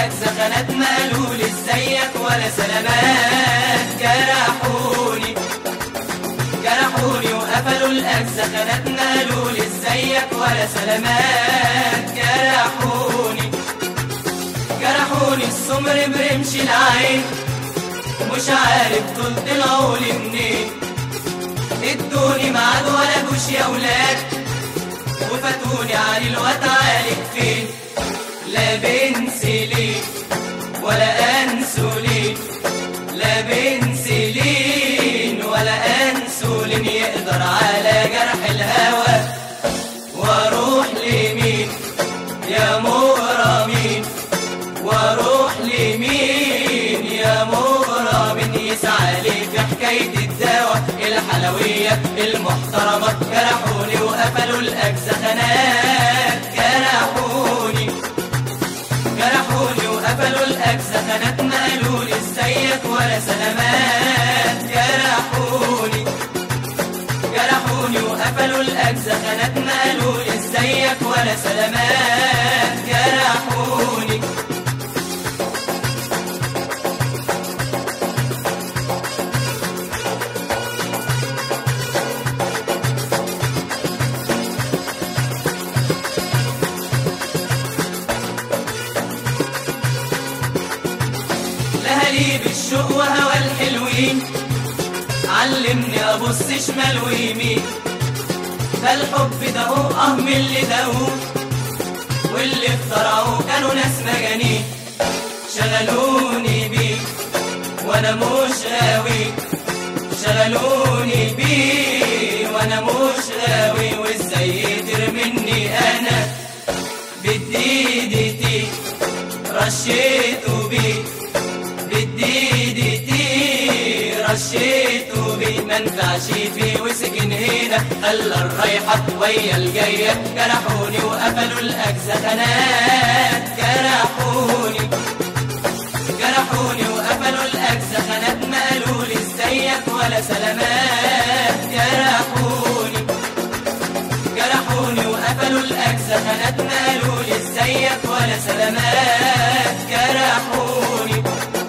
الأجزة خانات ما قالوا لي ازيك ولا سلامات جرحوني جرحوني وقفلوا الأجزة خانات ما قالوا لي ازيك ولا سلامات جرحوني جرحوني السمر برمش العين مش عارف دول طلعوا لي منين ادوني ميعاد ولا جوش يا ولاد وفاتوني عن الوقت عالج فين لا بنسلين ولا انسولين لا بنسلين ولا انسولين يقدر على جرح الهوى واروح لمين يا مغرمين واروح لمين يا مغرمين يسعى لي في حكاية الدواء الحلوية المحترمة جرحوني وقفلوا الأجزة خانات جرحوني جرحوني وقفلوا الأجزة خانات ما قالوا لي ازيك ولا سلامات جرحوني جرحوني وقفلوا الأجزة خانات ما قالوا لي ازيك ولا سلامات جرحوني لهالي بالشوق وهوى الحلوين علمني ابص شمال ويمين ده الحب ده هو اه من اللي داوه واللي اخترعوه كانوا ناس مجانين شغلوني بيه وانا مش غاوي شغلوني بيه وانا مش غاوي وازاي يقدر مني انا بالديدتي رشيته بيه بالديدتي رشيته بيه منفعش فيه وسكن هنا خلى الرايحة ويا الجاية جرحوني وقفلوا الأجزة خانات جرحوني جرحوني وقفلوا الأجزة خانات ما قالوا لي ازيك ولا سلامات جرحوني جرحوني وقفلوا الأجزة خانات ما قالوا لي ازيك ولا سلامات جرحوني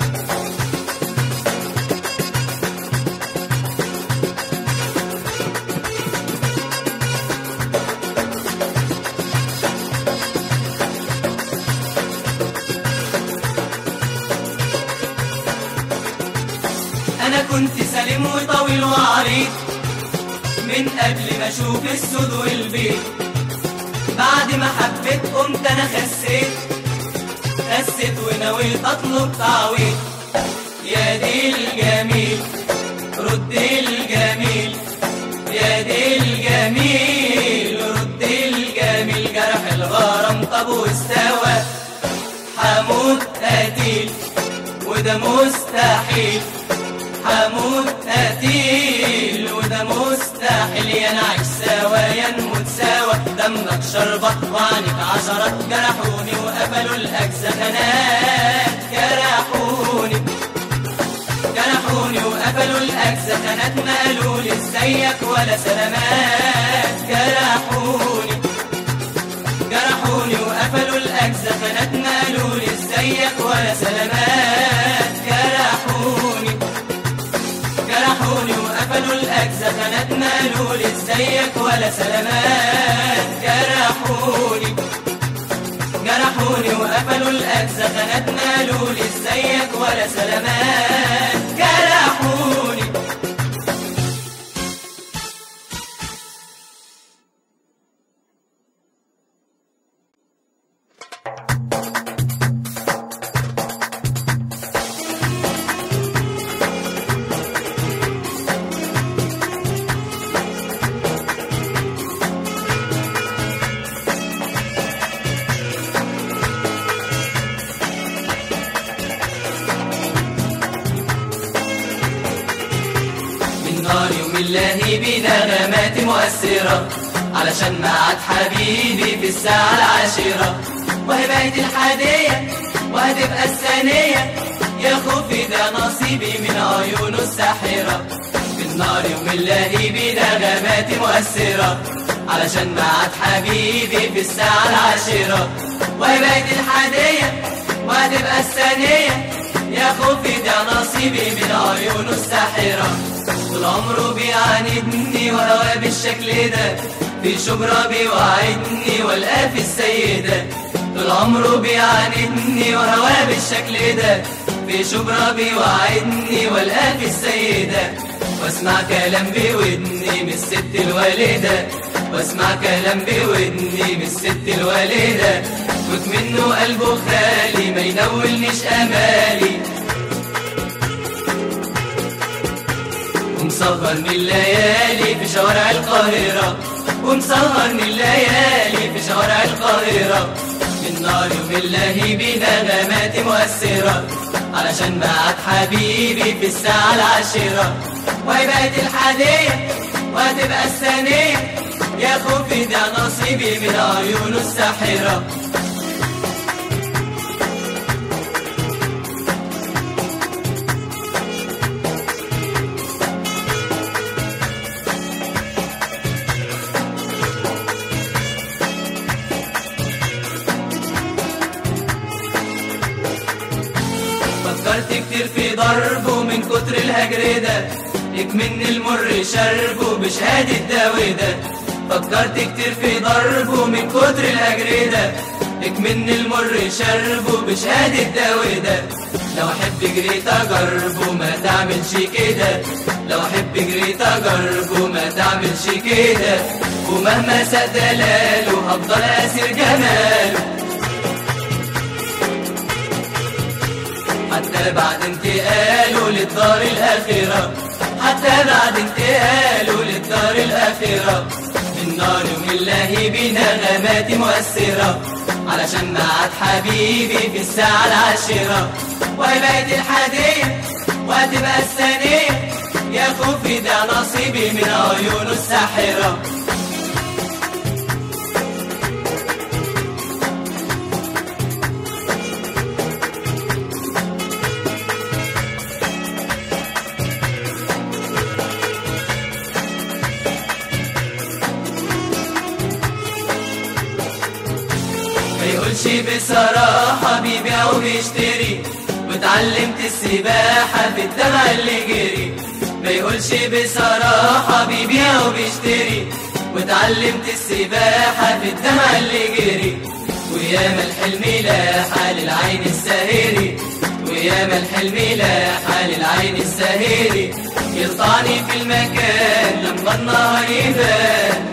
أنا كنت سليم وطويل وعريض من قبل ما أشوف السود والبيض بعد ما حبيت قمت أنا خسيت خسيت ونويت أطلب تعويض يا دي الجميل رد الجميل يا دي الجميل رد الجميل جرح الغرام طب واستوى حموت قتيل وده مستحيل هموت قتيل وده مستحيل يا نعيش سوا يا نموت سوا دمك شربة وعنك عشرة جرحوني وقفلوا الأجزة خانات جرحوني جرحوني وقفلوا الأجزة خانات ما قالوا لي ازيك ولا سلامات جرحوني جرحوني وقفلوا الأجزة خانات ما قالوا لي ازيك ولا سلامات جرحوني جرحوني وقفلوا الأجزة خانات ما قالوا لي ازيك ولا سلامات جرحوني جرحوني وقفلوا الأجزة خانات ما قالوا لي ازيك ولا سلامات جرحوني من نار يوم الله بنغمات مؤثرة علشان معاد حبيبي في الساعة العاشرة وهي بقت الحادية وهتبقى الثانية يا خوفي ده نصيبي من عيونه الساحرة من نار يوم الله بنغمات مؤثرة علشان معاد حبيبي في الساعة العاشرة وهي بقت الحادية وهتبقى الثانية يا خوفي ده نصيبي من عيونه الساحرة طول عمره بيعاندني وهواه بالشكل ده في شبرا بيوعدني والقاه في السيدة طول عمره بيعاندني وهواه بالشكل ده في شبرا بيوعدني والقاه في السيدة واسمع كلام بودني من الست الوالدة واسمع كلام بودني من الست الوالدة كنت منه قلبه خالي ما ينولنيش امالي ومسهرني الليالي في شوارع القاهرة ومسهرني الليالي في شوارع القاهرة من نار ومن لهيبي نغمات مؤثرة علشان بعد حبيبي في الساعة العاشرة وهيبقى الحادية وهتبقى الثانية يا خوفي ده نصيبي من عيونه الساحرة فكرت كتير في ضربه من كتر الهجر ده يكمن المر شربه بشهادة داودة فكرت كتير في ضربه من كتر الهجر ده يكمن المر شربه بشهادة داودة لو احب جريت اجربه ما تعملش كده لو احب جريت اجربه ما تعملش كده ومهما ساء دلاله هفضل اسير جماله حتى بعد انتقاله للدار الآخرة حتى بعد انتقاله للدار الآخرة من نار ومن لهيب نغمات مؤثرة علشان معاد حبيبي في الساعة العاشرة وهبقت الحادية وهتبقى الثانية يا خوفي ده نصيبي من عيونه الساحرة ما يقولش بصراحة بيبيع وبيشتري واتعلمت السباحة في الدمع اللي جري ما يقولش بصراحة بيبيع وبيشتري واتعلمت السباحة في الدمع اللي جري وياما الحلم لاحة للعين الساهري وياما الحلم لاحة للعين الساهري يقطعني في المكان لما النهار يبان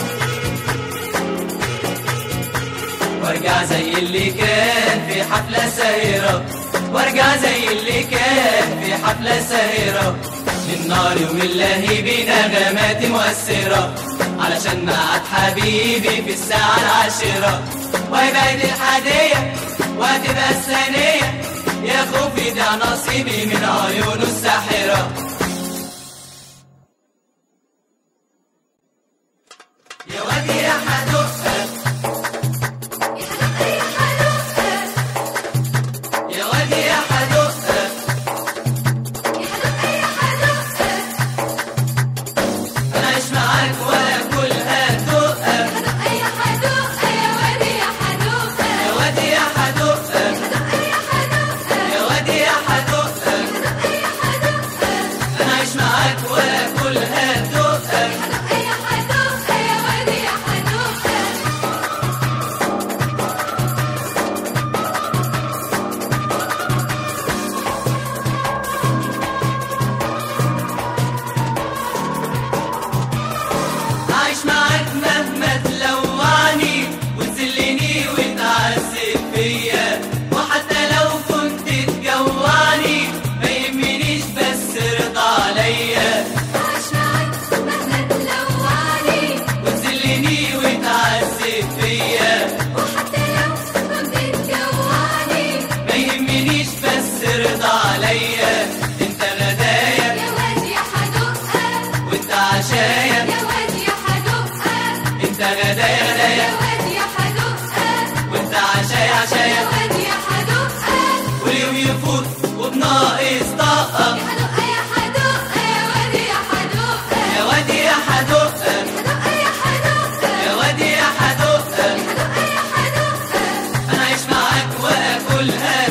وارجع زي اللي كان في حفلة ساهرة وارجع زي اللي كان في حفلة ساهرة من نار ومن لهيب نغمات مؤثرة علشان معاد حبيبي في الساعة العاشرة وهيبقى الحادية وهتبقى الثانية يا خوفي ده نصيبي من عيونه الساحرة يا وادي يا حدقة يا وادي يا حدقة انا عايش معاك ولا كلها دقة يا وادي يا حدقة يا وادي يا حدقة انا عايش معاك ولا كلها دقة عايش معاك مهما تلوعني وتذلني وتعذب فيا وحتى لو كنت تجوعني ما يهمنيش بس رضا عليا وتذلني وتعذب فيا ما يهمنيش بس رضا عليا انت غدايا وانت عشايا انت غدايا غدايا وانت عشايا عشايا واليوم يفوت وبناقص طاقة يا وادي يا حدقة يا وادي يا حدقة انا عايش معاك واكلها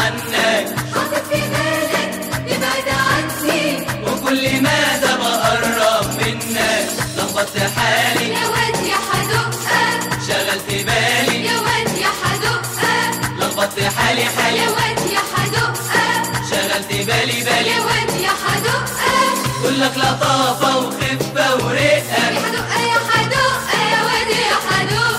عنك حاطط في بالك تبعد عني وكل مدى بقرب منك لخبطت حالي يا واد يا حدقة شغلت بالي يا واد يا حدقة لخبطت حالي حالي يا واد يا حدقة شغلت بالي بالي يا واد يا حدقة كلك لطافة وخفة يا ورقة حدقة يا حدقة يا واد يا حدقة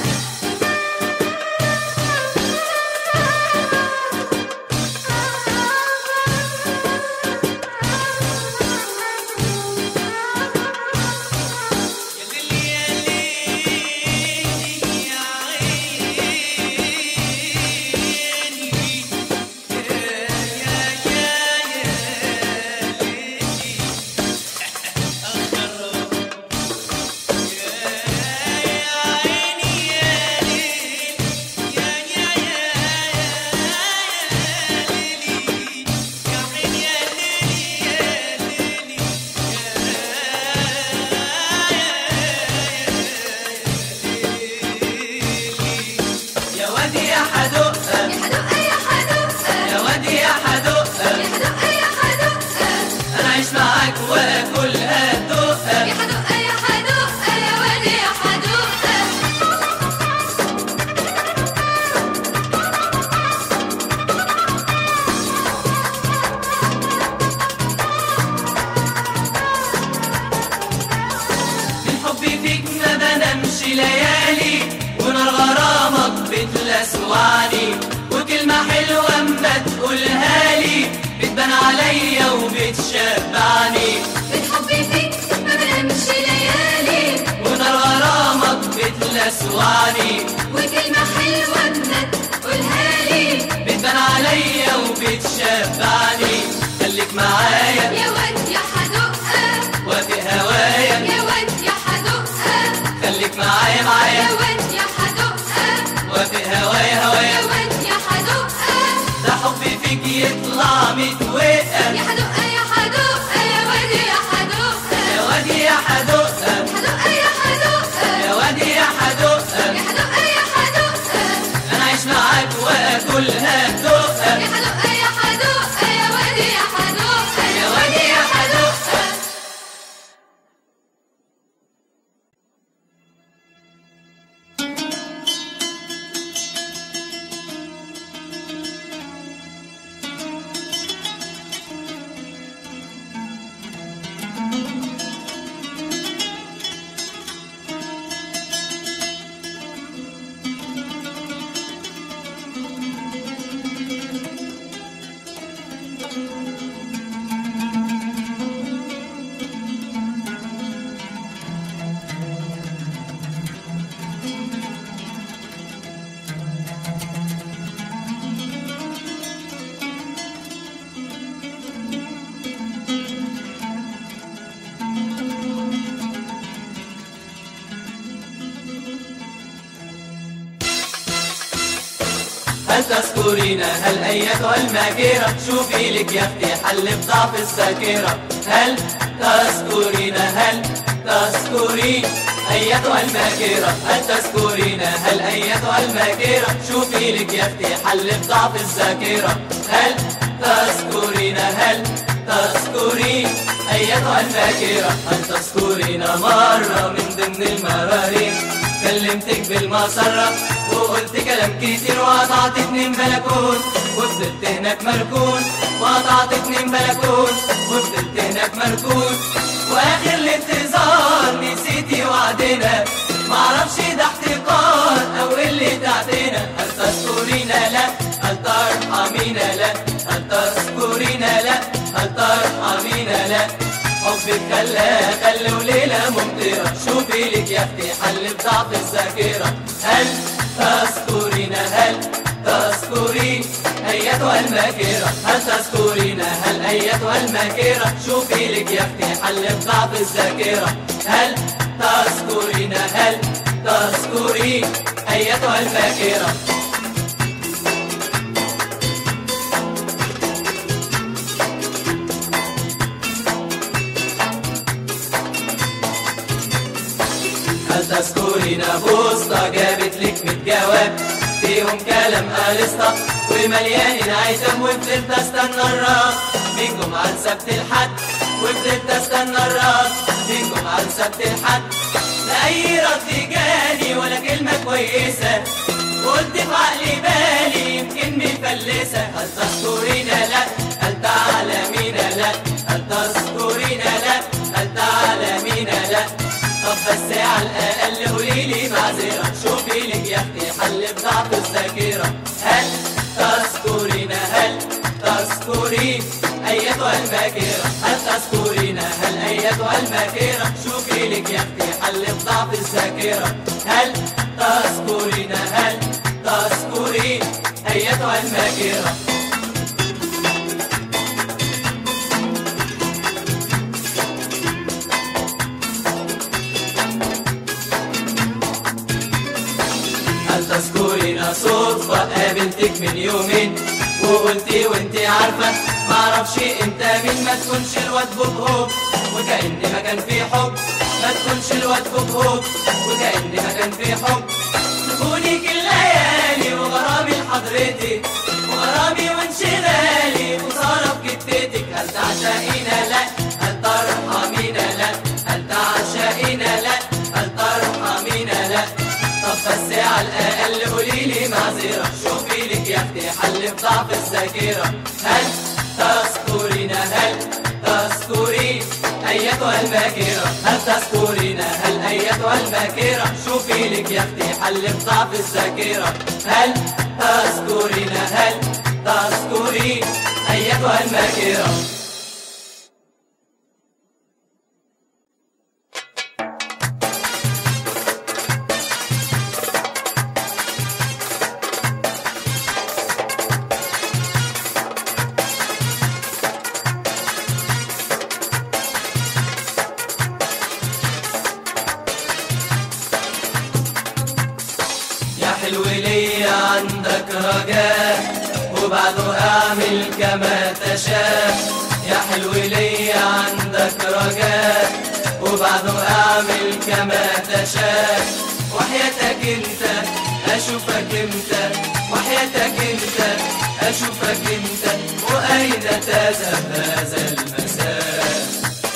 يا وادي يا حدقة يا حدقة يا حدقة يا وادي يا حدقة يا حدقة يا حدقة انا عايش معاك واكلها يا دقة حدقة يا حدقة يا واد يا حدقة من حبي فيك ما بنامش ليالي ونار غرامك بتلسوعني وكلمة حلوة اما تقولها لي بتبان عليا وبتشبعني من حبي فيك ما بنامش ليالي ونار غرامك بتلسوعني وكلمة حلوة ما تقولها لي بتبان عليا وبتشبعني خليك معايا يا واد يا حدقة وفي هوايا يا واد يا حدقة خليك معايا معايا يا واد يا حدقة وفي هوايا هوايا يا واد يا حدقة ده حبي فيك يطلع متوقف يا حدقة يا حدقة يا واد يا حدقة يا وادي يا حدقة حدقة يا حدقة يا وادي يا حدقة يا حدقة يا حدقة انا عايش معاك واكلها دقة يا حدقة يا حدقة يا واد يا حدقة يا وادي يا حدقة هل تذكرين هل أيتها الماكرة شوفي لك يا اختي حل بضعف الذاكرة هل تذكرين هل تذكرين أيتها الماكرة هل تذكرين هل أيتها الماكرة شوفي لك يا اختي حل بضعف الذاكرة هل تذكرين هل تذكرين أيتها الماكرة هل تذكرين مرة من ضمن المرارين كلمتك بالمسرة وقلت كلام كتير وقطعت اتنين بلكون وفضلت هناك مركون وقطعت اتنين بلكون وفضلت هناك مركون واخر الانتظار نسيتي وعدنا معرفش ده احتقار او قلة تعتنا هل تذكرين لا هل ترحمين لا هل تذكرين لا هل ترحمين لا حبك خلاها خلي وليلة ممطرة شوفي لك يا اختي حل بضعف الذاكرة هل تذكرين هل تذكرين أيتها الماكرة هل تذكرين هل أيتها الماكرة شوفي لك يا اختي حل بضعف الذاكرة هل تذكرين هل تذكرين أيتها الماكرة هل تذكرين بوسطة جابت لك ميت جواب فيهم كلام ألسطة ومليان عيتم وفضلت استنى الراب من جمعة لسبت الحد وفضلت استنى الراب من جمعة لسبت الحد لا أي رد جالي ولا كلمة كويسة قلت في عقلي بالي يمكن مفلسة هل تذكرين لا هل تعلمين لا هل تذكرين لا هل تعلمين لا طب بس على الأقل قوليلي معذرة شوفي لك يا أختي حل بضعف الذاكرة هل تذكرين هل تذكرين أيتها الماكرة هل تذكرين هل أيتها الماكرة شوفي لك يا أختي حل بضعف الذاكرة هل تذكرين هل تذكرين أيتها الماكرة هل تذكرين صدفة قابلتك من يومين وقلتي وانتي عارفة معرفش انت مين ما تكونش الواد بوب وكأن ما كان في حب ما تكونش الواد بوب وكأن ما كان في حب تكوني كل ليالي وغرامي لحضرتك وغرامي وانشغالي وصارة بكتتك هل تعشقينا لا هل ترحمينا لا هل تعشقينا لا هل ترحمينا لا طب بس على الأقل قوليلي معذرة شوفي لك يا أختي حل بضعف الذاكرة هل تذكرين هل تذكرين أيتها الماكرة هل تذكرين هل أيتها الماكرة شوفي لك يا أختي حل بضعف الذاكرة هل تذكرين هل تذكرين أيتها الماكرة يا حلو ليا عندك رجاء وبعده اعمل كما تشاء يا حلو ليا عندك رجاء وبعده اعمل كما تشاء وحياتك انت اشوفك انت وحياتك انت اشوفك انت واين تذهب هذا المساء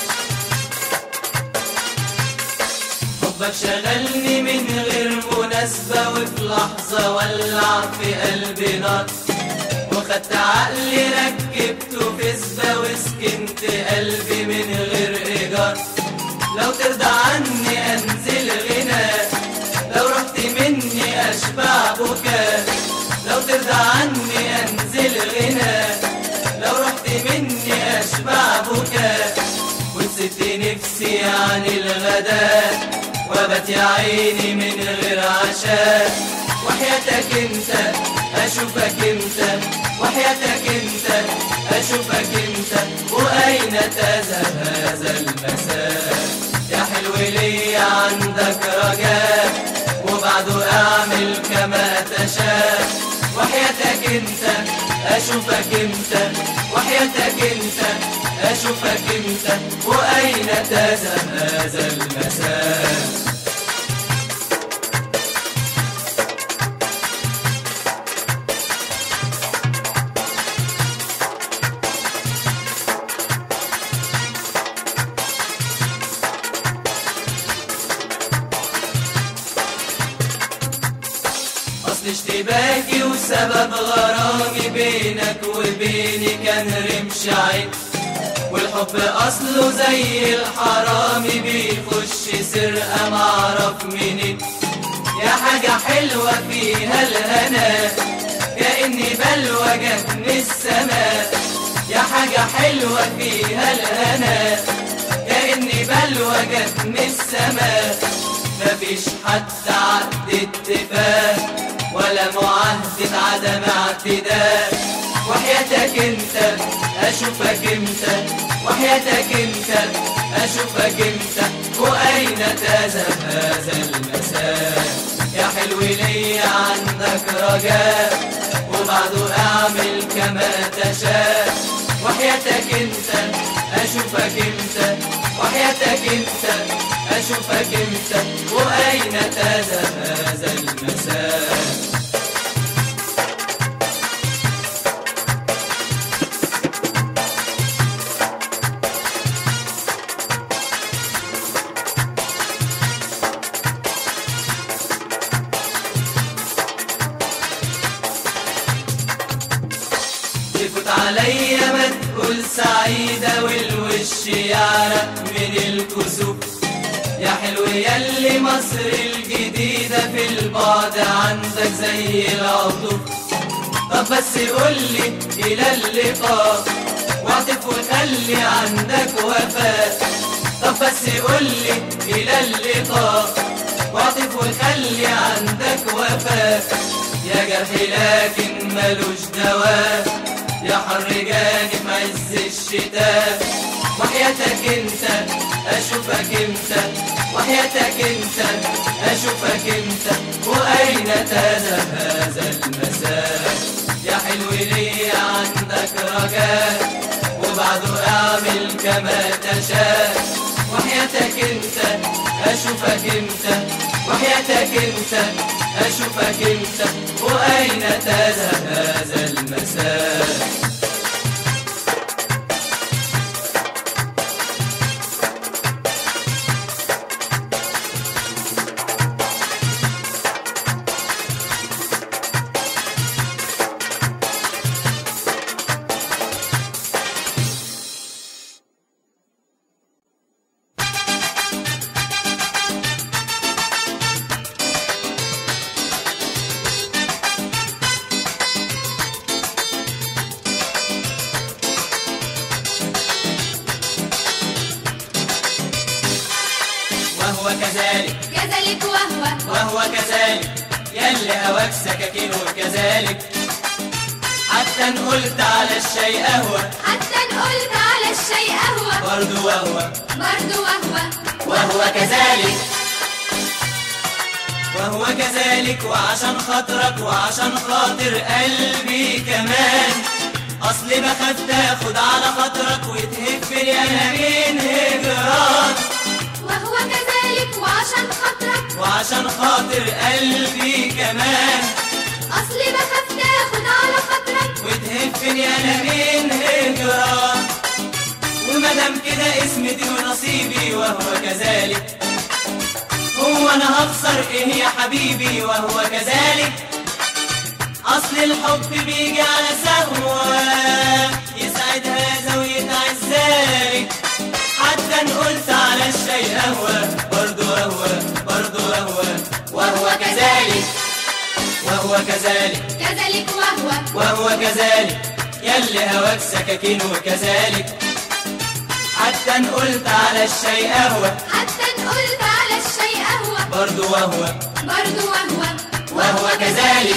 حبك شغلني من غير مناسبة وفي لحظة ولع في قلبي نار وخدت عقلي ركبته في سبا وسكنت قلبي من غير إيجار لو ترضى عني أنزل غناء لو رحت مني أشبع بكاء لو ترضى عني أنزل غناء لو رحت مني أشبع بكاء ونسيت نفسي عن الغداء وبت يا عيني من غير عشاء وحياتك انت اشوفك انت وحياتك انت اشوفك انت واين تذهب هذا المساء يا حلو لي عندك رجاء وبعده اعمل كما تشاء وحياتك انت اشوفك انت وحياتك انت اشوفك انت واين تذهب هذا المساء اصل اشتباكي وسبب غرامي بينك وبيني كان رمش عين والحب اصله زي الحرامي بيخش سرقه معرف منين يا حاجة حلوة فيها الهنا كأني بلوى جت من السماء يا حاجة حلوة فيها الهنا كأني بلوى جت من السماء مفيش حتى عقد اتفاق ولا معاهدة عدم اعتداء وحياتك انت اشوفك امتى وحياتك انت اشوفك امتى واين تذهب هذا المساء يا حلو لي عندك رجاء وبعده اعمل كما تشاء وحياتك انت اشوفك امتى وحياتك انت اشوفك امتى واين تذهب هذا المساء تفوت عليا ما تقول سعيدة والوش يعرق من الكسوف يا حلو ياللي مصر الجديدة في البعد عندك زي العطوف طب بس قولي إلى اللقاء واعطف وخلي عندك وفاء طب بس قولي إلى اللقاء واعطف وخلي عندك وفاء يا جرحي لكن ملوش دواء يا حر جاني في عز الشتاء وحياتك انت اشوفك امتى وحياتك انت اشوفك امتى واين تذهب هذا المساء يا حلو ليه عندك رجاء وبعده اعمل كما تشاء وحياتك انت اشوفك امتى وحياتك انت اشوفك امتى واين تذهب هذا المساء وهو كذلك كذلك وهو وهو كذلك يلي هواك سكاكين وكذلك حتى ان قلت على الشيء اهوى حتى ان قلت على الشيء أهوى برضو وهو برضو وهو وهو كذلك وهو كذلك وعشان خاطرك وعشان خاطر قلبي كمان اصلي بخاف تاخد على خاطرك وتهفني انا من هجران وهو كذلك وعشان خاطرك وعشان خاطر قلبي كمان أصلي بخاف تاخد على خاطرك وتهفني انا من هجران ومادام كده اسمتي ونصيبي وهو كذلك هو انا هخسر ايه يا حبيبي وهو كذلك اصل الحب بيجي على سهوة يسعد هذا ويتعز ذلك حتى ان قلت على الشيء اهوى برضو هو برضو هو وهو كذلك وهو كذلك كذلك وهو وهو كذلك يلي هواك سكاكين وكذلك حتى ان قلت على الشيء اهوى حتى ان قلت على الشيء أهوى برضو وهو برضو وهو وهو كذلك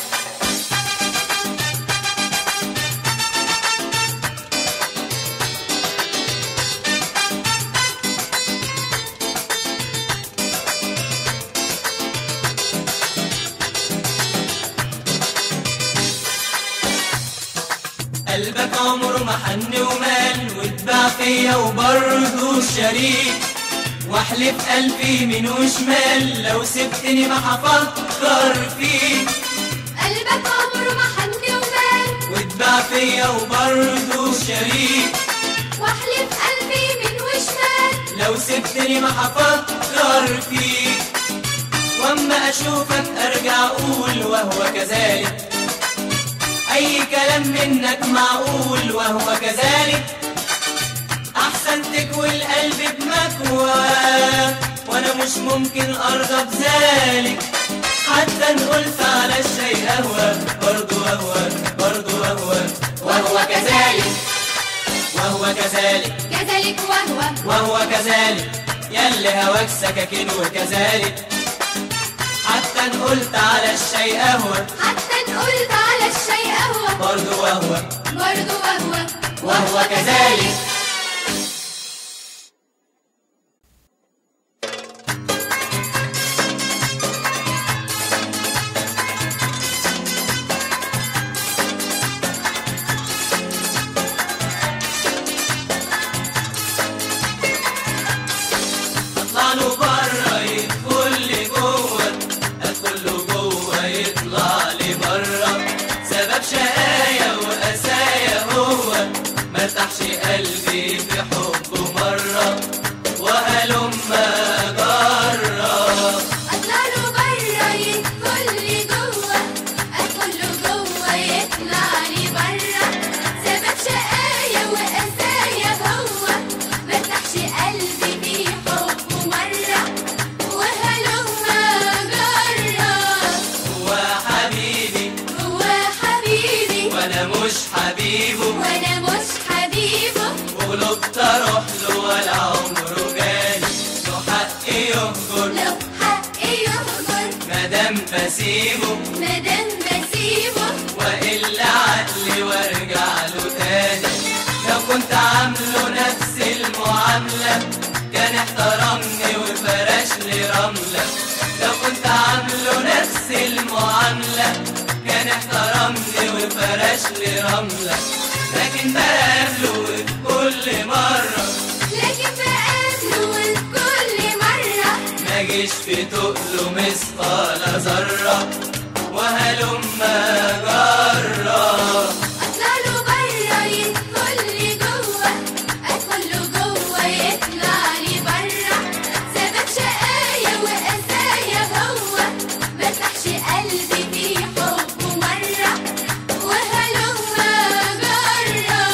قلبك عمره ما حن ومال واتباع فيا وبرضه شريك واحلف قلبي يمين وشمال لو سبتني ما هفكر فيك قلبك عمره ما حن ومال واتباع فيا وبرضه شريك واحلف قلبي من وشمال لو سبتني ما هفكر فيك واما اشوفك ارجع اقول وهو كذلك اي كلام منك معقول وهو كذلك احسن تكوي القلب بمكوى وانا مش ممكن ارضى بذلك حتى ان قلت على الشيء اهوى برضو اهوى برضو اهوى وهو كذلك وهو كذلك كذلك وهو وهو كذلك يلي هواك سكاكين وكذلك حتى ان قلت على الشيء اهوى حتى ان قلت على الشيء أهوى برضو وهو برضو وهو وهو كذلك اطلع له بره يدخل لي جوه ادخل له جوه يطلع لي بره سبب شقايا وقسايا هو مرتاحش قلبي حبيبه وانا مش حبيبه وغلبت اروح له ولا عمره جالي له حق يهجر لو حقي يهجر مادام بسيبه مادام بسيبه والا عقلي وارجع له تاني لو كنت عامله نفس المعامله كان احترمني وفرش لي رمله لو كنت عامله نفس المعامله كان احترمني وفرش لي رمله لكن بقابله كل مره لكن بقابله كل مرة ما جيش في تقله مثقال ذره وهلم جره اطلع له برا يدخل لي جوه ادخل له جوه يطلع لي برا سبب شقايا وقسايا هو ما فتحش قلبي في حبه مرة وهلم جرة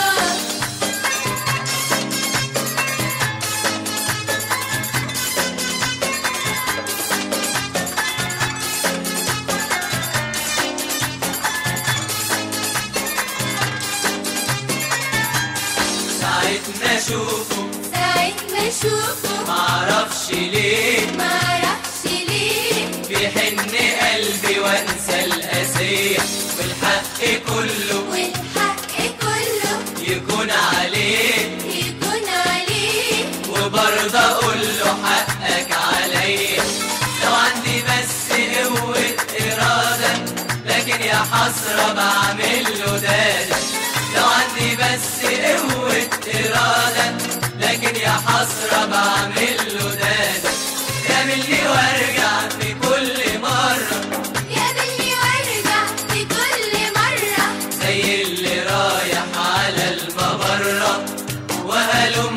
ساعة ما اشوفه ساعة ما اشوفه معرفش ليه معرفش ليه بيحن قلبي وانسى القاسية والحق كله والحق كله يكون عليه يكون عليه وبرضه اقول له حقك عليا لو عندي بس قوة إرادة لكن يا حسرة بعمل له دادة لو عندي بس قوة إرادة لكن يا حسرة بعمل له دادة يعملني وارجع في كل مرة يقابلني وارجع في كل مرة زي اللي رايح على المبرة وهلم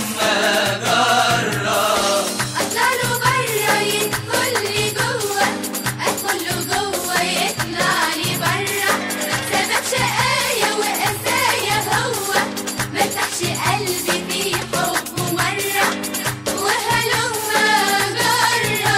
جرة اطلع له برا يدخل لي جوه ادخل له جوه يطلع لي برا سبب شقايا وقسايا هو ما فتحش قلبي في حبه مرة وهلم جرة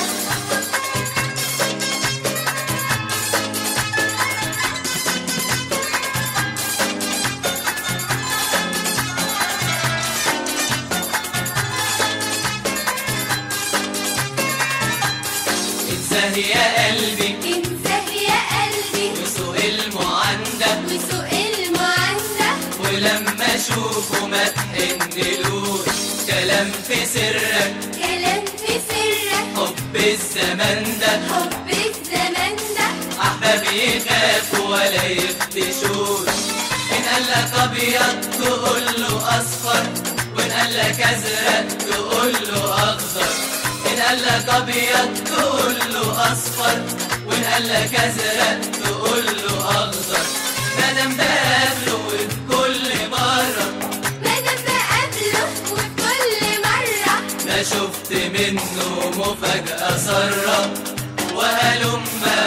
انساه يا قلبي انساه يا قلبي وسوق المعاندة وسوق المعندة ولما اشوفه ما تحنلوش كلام في سرك كلام في سرك حب الزمان ده حب الزمان ده احباب يخافوا ولا يفتشوش ان قال لك ابيض تقول له اصفر وان قال لك ازرق تقول له اخضر ان قال لك ابيض تقول له اصفر وان قال لك ازرق تقول له اخضر ما دام بقابله وفي كل مره مادام بقابله وفي كل مرة ما شفت منه مفاجأة سرة وهلم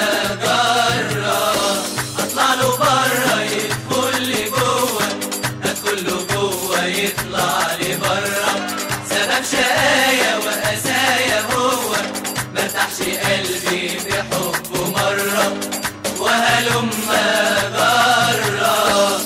جرة اطلع له بره يدخل لي جوه ادخل له جوه يطلع لي بره سبب شقايا وقسايا هو مرتاحش قلبي في حبه مرة وهلم جرة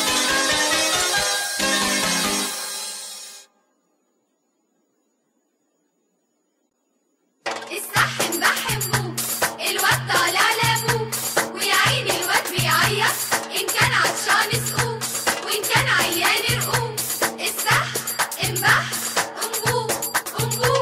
السحن بحبه الواد طالع لابوه ويا عيني الواد بيعيط ان كان عطشان اسقوه وان كان عيان ارقوه السحن انبح انبوه انبوه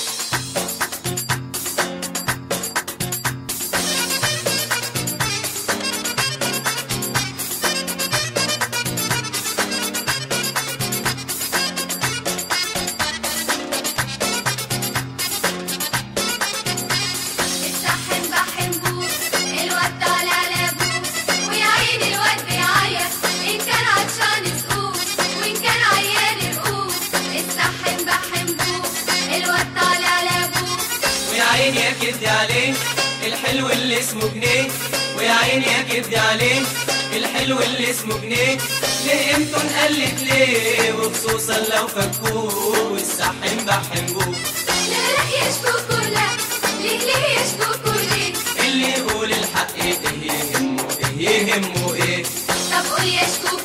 السحن بحبوه الواد طالع لابوه ويا عيني الواد بيعيط ان كان عطشان اسقوه وان كان عيان ارقوه السحن بحبوه الواد طالع لابوه ويا عيني يا كدي عليه الحلو اللي اسمه جنيه ويا عيني يا كدي عليه الحلو اللي اسمه جنيه ليه قيمته انقلت ليه وخصوصا لو فكوه والسحن بحنجوه لا لا يشكوكوا لا ليه ليه يشكوكوا ليه اللي يقول الحق ايه يهمه ايه يهمه ايه طب قول يشكوكوا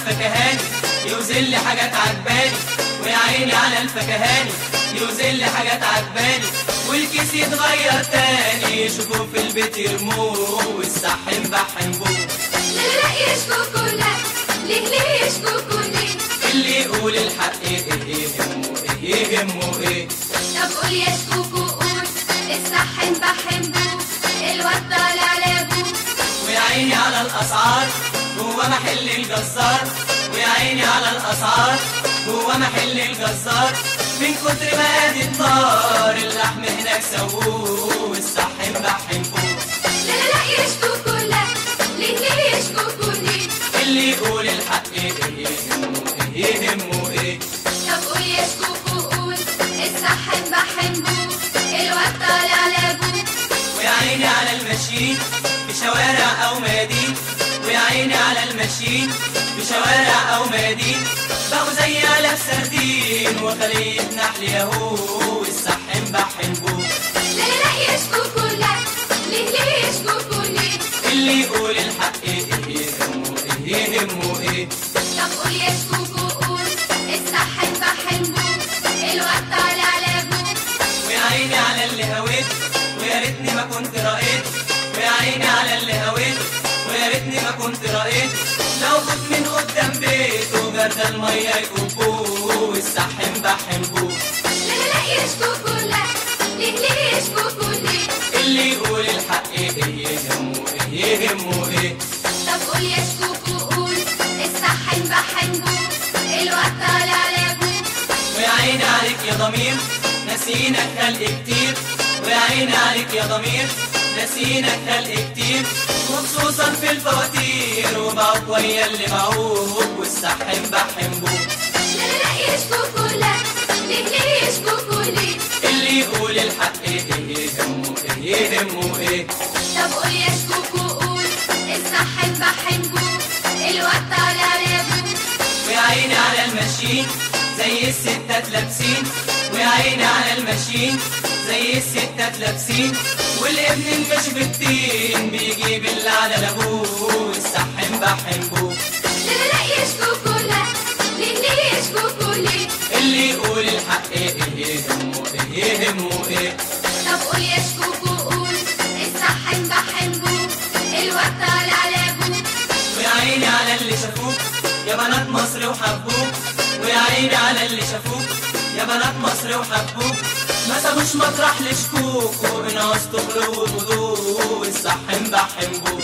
الفكهاني يوزن لي حاجات عجباني ويا عيني على الفكهاني يوزن لي حاجات عجباني والكيس يتغير تاني يشوفوه في البيت يرموه والصحن بحنبوه لا لا لا يشكوكوا لا ليه ليه يشكوكوا ليه اللي يقول الحق ايه ايه يهمه ايه يهمه ايه طب قول يشكوكوا قول الصح بحبه الواد طالع لابوه ويا عيني على الاسعار هو محل الجزار ويا عيني على الاسعار هو محل الجزار من كتر ما قاد النار اللحم هناك سووه والصحن بحنبوه لا لا لا يشكوكوا لا ليه ليه يشكوكوا ليه اللي يقول الحق ايه ايه يهمه ايه يهمه ايه طب قول يشكوكوا قول الصح بحبه الواد طالع لابوه ويا عيني على الماشيين في شوارع او ميادين ويا عيني على الماشيين في شوارع او ميادين بقوا زي علف سردين وخلية نحل يهو الصحن بحنبوه لا لا لا يشكوكوا لا ليه ليه يشكوكوا ليه اللي يقول الحق ايه ايه يهمه ايه يهمه ايه طب قول يشكوكوا قول الصح بحبه الواد طالع لابوه ويا عيني على اللي هويت ويا ريتني ما كنت رأيت ويا عيني على اللي هويت ويا ريتني ما كنت رأيت لو كنت من قدام بيته جرد المية يكبوه والصحن بحنبوه لا لا لا يشكوكوا لا ليه ليه يشكوكوا ليه اللي يقول الحق ايه ايه يهمه ايه يهمه ايه طب قول يشكوكوا قول الصح بحبه الواد طالع لابوه ويا عيني عليك يا ضمير نسينك خلق كتير ويا عيني عليك يا ضمير نسينك خلق كتير وخصوصا في الفواتير وبعوك ويا اللي باعوك والصحن بحنبوك لا لا لا يشكوكوا لا ليه ليه يشكوكوا ليه اللي يقول الحق ايه ايه يهمه ايه يهمه ايه طب قول يشكوكوا قول الصح بحبه الواد طالع لابوه ويا عيني على الماشين زي الستات لابسين ويا عيني على الماشين زي الستات لابسين والابن الماشي في التين بيجيب اللي على لابوه الصحن بحنبوه لا لا لا يشكوكوا لا ليه ليه يشكوكوا ليه اللي يقول الحق ايه ايه يهمه ايه يهمه ايه طب قول يشكوكوا قول الصح بحبه الواد طالع لابوه ويا عيني على اللي شافوك يا بنات مصر وحبوك ويا عيني على اللي شافوك يا بنات مصر وحبوك ما سابوش مطرح لشكوك وبناس تخرج وضوء الصحن بحنبوك